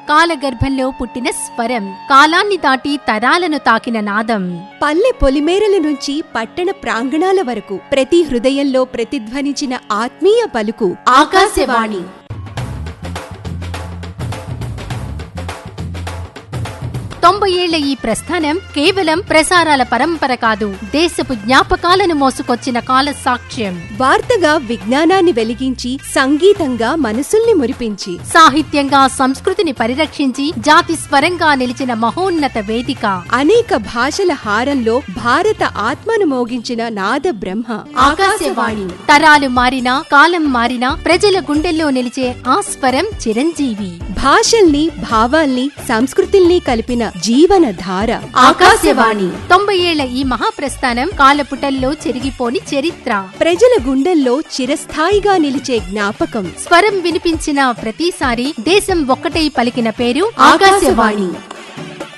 కాలగర్భంలో పుట్టిన స్వరం కాలాన్ని దాటి తరాలను తాకిన నాదం పల్లె పొలిమేరల నుంచి పట్టణ ప్రాంగణాల వరకు ప్రతి హృదయంలో ప్రతిధ్వనించిన ఆత్మీయ పలుకు ఆకాశవాణి తొంభై ఏళ్ల ఈ ప్రస్థానం కేవలం ప్రసారాల పరంపర కాదు దేశపు జ్ఞాపకాలను మోసుకొచ్చిన కాల సాక్ష్యం వార్తగా విజ్ఞానాన్ని వెలిగించి సంగీతంగా మనసుల్ని మురిపించి సాహిత్యంగా సంస్కృతిని పరిరక్షించి జాతి స్వరంగా నిలిచిన మహోన్నత వేదిక అనేక భాషల హారంలో భారత ఆత్మను మోగించిన నాద బ్రహ్మ ఆకాశవాణి తరాలు మారినా కాలం మారినా ప్రజల గుండెల్లో నిలిచే ఆ స్వరం చిరంజీవి భాషల్ని భావాల్ని సంస్కృతుల్ని కలిపిన జీవన ధార ఆకాశవాణి తొంభై ఏళ్ల ఈ మహాప్రస్థానం కాలపుటల్లో చెరిగిపోని చరిత్ర ప్రజల గుండెల్లో చిరస్థాయిగా నిలిచే జ్ఞాపకం స్వరం వినిపించిన ప్రతిసారి దేశం ఒక్కటై పలికిన పేరు ఆకాశవాణి